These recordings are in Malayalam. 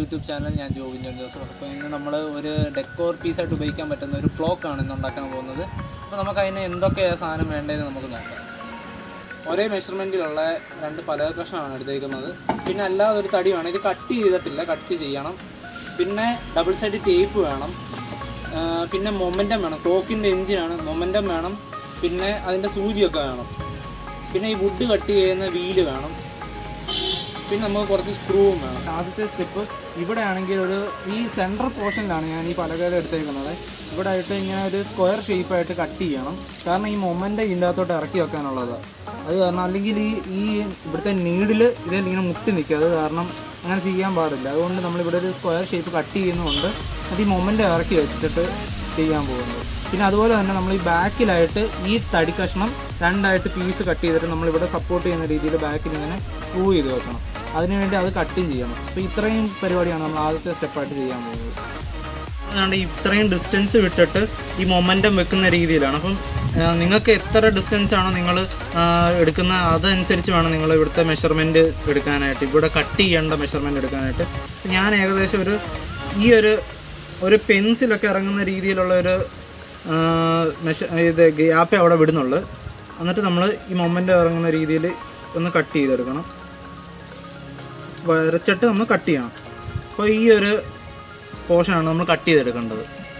യൂട്യൂബ് ചാനൽ ഞാൻ ജോബിൻ ജോൺ ജോസഫ് അപ്പോൾ ഇന്ന് നമ്മൾ ഒരു ഡെക്കോർ പീസായിട്ട് ഉപയോഗിക്കാൻ പറ്റുന്ന ഒരു ക്ലോക്കാണ് ഇന്ന് ഉണ്ടാക്കാൻ പോകുന്നത് അപ്പോൾ നമുക്ക് അതിന് എന്തൊക്കെയാണ് സാധനം വേണ്ടതെന്ന് നമുക്ക് നോക്കാം ഒരേ മെഷർമെൻറ്റിലുള്ള രണ്ട് പലക കഷ്ണമാണ് എടുത്തേക്കുന്നത് പിന്നെ അല്ലാതെ ഒരു തടി വേണം ഇത് കട്ട് ചെയ്തിട്ടില്ല കട്ട് ചെയ്യണം പിന്നെ ഡബിൾ സൈഡ് ടേപ്പ് വേണം ആ, പിന്നെ മൊമെൻറ്റം വേണം ക്ലോക്കിൻ്റെ എഞ്ചിനാണ് മൊമെൻറ്റം വേണം പിന്നെ അതിൻ്റെ സൂചിയൊക്കെ വേണം പിന്നെ ഈ വുഡ് കട്ട് ചെയ്യുന്ന വീല് വേണം പിന്നെ നമുക്ക് കുറച്ച് സ്ക്രൂവും വേണം ആദ്യത്തെ സ്റ്റെപ്പ് ഇവിടെ ആണെങ്കിൽ ഒരു ഈ സെൻട്രൽ പോർഷനിലാണ് ഞാൻ ഈ പലകയുടെ എടുത്തേക്കുന്നത് ഇവിടെ ആയിട്ട് ഇങ്ങനെ ഒരു സ്ക്വയർ ഷേപ്പായിട്ട് കട്ട് ചെയ്യണം കാരണം ഈ മൊമെൻ്റ് ഇതിൻ്റെ അകത്തോട്ട് ഇറക്കി വെക്കാനുള്ളത് അത് കാരണം അല്ലെങ്കിൽ ഈ ഈ ഇവിടുത്തെ നീഡിൽ ഇതിൽ ഇങ്ങനെ മുട്ടി നിൽക്കുക അത് കാരണം അങ്ങനെ ചെയ്യാൻ പാടില്ല അതുകൊണ്ട് നമ്മളിവിടെ ഒരു സ്ക്വയർ ഷേപ്പ് കട്ട് ചെയ്യുന്നതുകൊണ്ട് അത് ഈ മൊമെൻ്റ് ഇറക്കി വെച്ചിട്ട് ചെയ്യാൻ പോകുന്നത് പിന്നെ അതുപോലെ തന്നെ നമ്മൾ ഈ ബാക്കിലായിട്ട് ഈ തടി കഷ്ണം രണ്ടായിട്ട് പീസ് കട്ട് ചെയ്തിട്ട് നമ്മളിവിടെ സപ്പോർട്ട് ചെയ്യുന്ന രീതിയിൽ ബാക്കിൽ ഇങ്ങനെ സ്ക്രൂ ചെയ്ത് വെക്കണം അതിനുവേണ്ടി അത് കട്ടും ചെയ്യണം അപ്പോൾ ഇത്രയും പരിപാടിയാണ് നമ്മൾ ആദ്യത്തെ സ്റ്റെപ്പായിട്ട് ചെയ്യാൻ പോകുന്നത് അതുകൊണ്ട് ഇത്രയും ഡിസ്റ്റൻസ് വിട്ടിട്ട് ഈ മൊമെൻറ്റം വെക്കുന്ന രീതിയിലാണ് അപ്പം ആ, നിങ്ങൾക്ക് എത്ര ഡിസ്റ്റൻസ് ആണോ നിങ്ങൾ എടുക്കുന്ന അതനുസരിച്ച് വേണം നിങ്ങൾ ഇവിടുത്തെ മെഷർമെൻറ്റ് എടുക്കാനായിട്ട് ഇവിടെ കട്ട് ചെയ്യേണ്ട മെഷർമെൻറ്റ് എടുക്കാനായിട്ട് ഞാൻ ഏകദേശം ഒരു ഈ ഒരു ഒരു പെൻസിലൊക്കെ ഇറങ്ങുന്ന രീതിയിലുള്ള ഒരു ആ, മെഷ ഇത് ഗ്യാപ്പേ അവിടെ വിടുന്നുള്ളൂ എന്നിട്ട് നമ്മൾ ഈ മൊമെൻ്റ് ഇറങ്ങുന്ന രീതിയിൽ ഒന്ന് കട്ട് ചെയ്തെടുക്കണം വരച്ചിട്ട് നമ്മൾ കട്ട് ചെയ്യണം അപ്പോൾ ഈ ഒരു പോർഷനാണ് നമ്മൾ കട്ട് ചെയ്തെടുക്കേണ്ടത്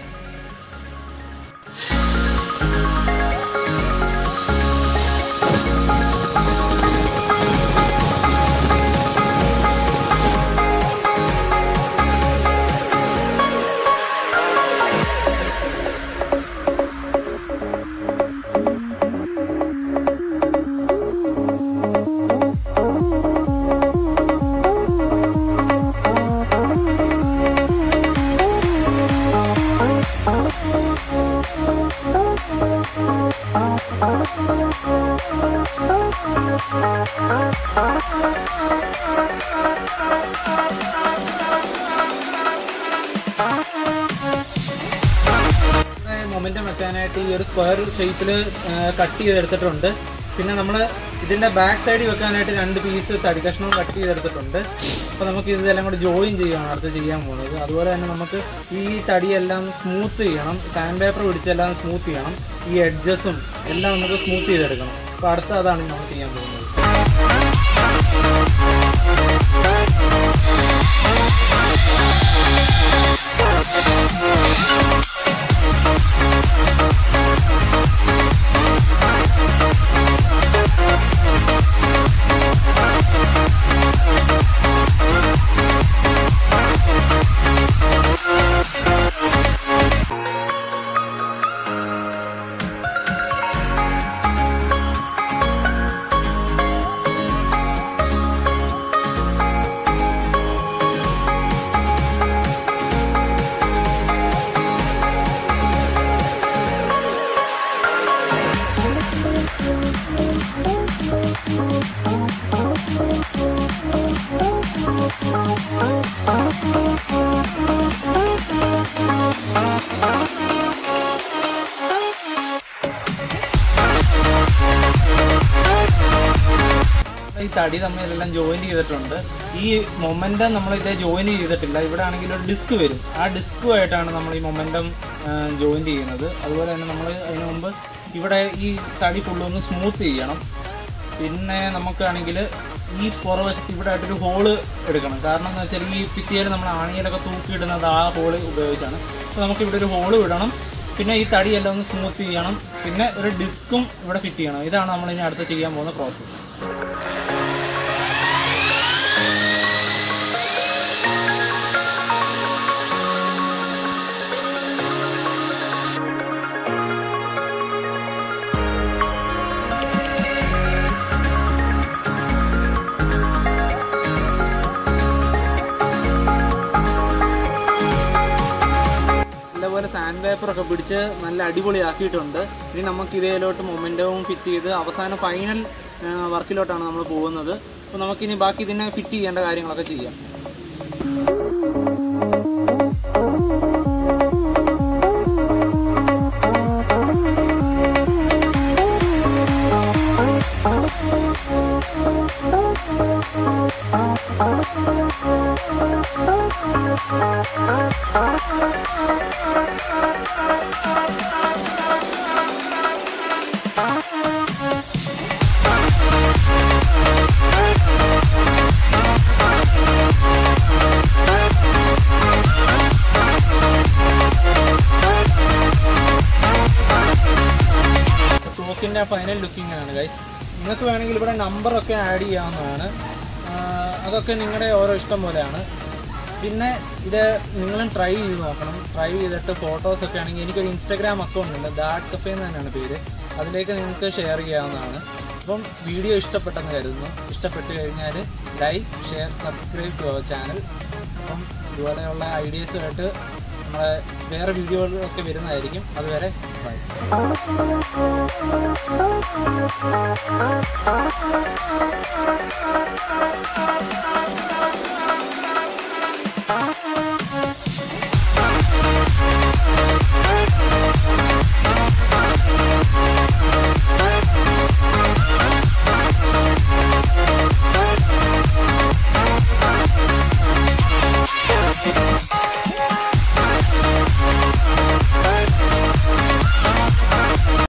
മൊമെൻറ്റം വെക്കാനായിട്ട് ഈ ഒരു സ്ക്വയർ ഷേപ്പിൽ കട്ട് ചെയ്തെടുത്തിട്ടുണ്ട് പിന്നെ നമ്മൾ ഇതിൻ്റെ ബാക്ക് സൈഡിൽ വെക്കാനായിട്ട് രണ്ട് പീസ് തടി കഷ്ണവും കട്ട് ചെയ്തെടുത്തിട്ടുണ്ട് അപ്പോൾ നമുക്ക് ഇതെല്ലാം കൂടി ജോയിൻ ചെയ്യുകയാണ് അടുത്ത് ചെയ്യാൻ പോകുന്നത് അതുപോലെ തന്നെ നമുക്ക് ഈ തടിയെല്ലാം സ്മൂത്ത് ചെയ്യണം സാൻഡ് പേപ്പർ പിടിച്ചെല്ലാം സ്മൂത്ത് ചെയ്യണം ഈ എഡ്ജസും എല്ലാം നമുക്ക് സ്മൂത്ത് ചെയ്തെടുക്കണം അപ്പോൾ അടുത്ത അതാണ് നമ്മൾ ചെയ്യാൻ പോകുന്നത് ഈ തടി തമ്മിലെല്ലാം ജോയിൻ ചെയ്തിട്ടുണ്ട് ഈ മൊമെൻറ്റം നമ്മൾ ഇതേ ജോയിൻ ചെയ്തിട്ടില്ല ഇവിടെ ആണെങ്കിൽ ഒരു ഡിസ്ക് വരും ആ ഡിസ്കുമായിട്ടാണ് നമ്മൾ ഈ മൊമെൻറ്റം ജോയിൻ ചെയ്യുന്നത് അതുപോലെ തന്നെ നമ്മൾ അതിന് മുമ്പ് ഇവിടെ ഈ തടി ഫുള്ളൊന്ന് സ്മൂത്ത് ചെയ്യണം പിന്നെ നമുക്കാണെങ്കിൽ ഈ പുറവശത്ത് ഇവിടെ ആയിട്ടൊരു ഹോള് എടുക്കണം കാരണം എന്ന് വെച്ചാൽ ഈ ഭിത്തിയിൽ നമ്മൾ ആണിയിലൊക്കെ തൂക്കിയിടുന്നത് ആ ഹോള് ഉപയോഗിച്ചാണ് അപ്പോൾ നമുക്ക് ഇവിടെ ഒരു ഹോള് വിടണം പിന്നെ ഈ തടിയെല്ലാം ഒന്ന് സ്മൂത്ത് ചെയ്യണം പിന്നെ ഒരു ഡിസ്കും ഇവിടെ ഫിറ്റ് ചെയ്യണം ഇതാണ് നമ്മൾ ഇനി അടുത്ത് ചെയ്യാൻ പോകുന്ന പ്രോസസ്സ് നല്ലപോലെ സാൻഡ് പേപ്പറൊക്കെ പിടിച്ച് നല്ല അടിപൊളിയാക്കിയിട്ടുണ്ട് ഇനി നമുക്ക് ഇതേലോട്ട് മൊമെൻറ്റവും ഫിറ്റ് ചെയ്ത് അവസാനം ഫൈനൽ വർക്കിലോട്ടാണ് നമ്മൾ പോകുന്നത് അപ്പോൾ നമുക്കിനി ബാക്കി ഇതിനെ ഫിറ്റ് ചെയ്യേണ്ട കാര്യങ്ങളൊക്കെ ചെയ്യാം Thank you. ചോക്കിൻ്റെ ഫൈനൽ ലുക്കിംഗ് ആണ് ഗൈസ് നിങ്ങൾക്ക് വേണമെങ്കിൽ ഇവിടെ നമ്പറൊക്കെ ആഡ് ചെയ്യാവുന്നതാണ് ആ, അതൊക്കെ നിങ്ങളുടെ ഓരോ ഇഷ്ടം പോലെയാണ് പിന്നെ ഇത് നിങ്ങളും ട്രൈ ചെയ്ത് നോക്കണം ട്രൈ ചെയ്തിട്ട് ഫോട്ടോസൊക്കെ ആണെങ്കിൽ എനിക്കൊരു ഇൻസ്റ്റാഗ്രാം അക്കൗണ്ട് ഉണ്ട് ദാറ്റ് കഫേ എന്ന് തന്നെയാണ് പേര് അതിലേക്ക് നിങ്ങൾക്ക് ഷെയർ ചെയ്യാവുന്നതാണ് അപ്പം വീഡിയോ ഇഷ്ടപ്പെട്ടെന്ന് കരുതുന്നു ഇഷ്ടപ്പെട്ട് കഴിഞ്ഞാൽ like share subscribe to our channel അപ്പം ഇതുപോലെയുള്ള ഐഡിയസുമായിട്ട് നമ്മളെ വേറെ വീഡിയോകളൊക്കെ വരുന്നതായിരിക്കും അതുവരെ ബൈ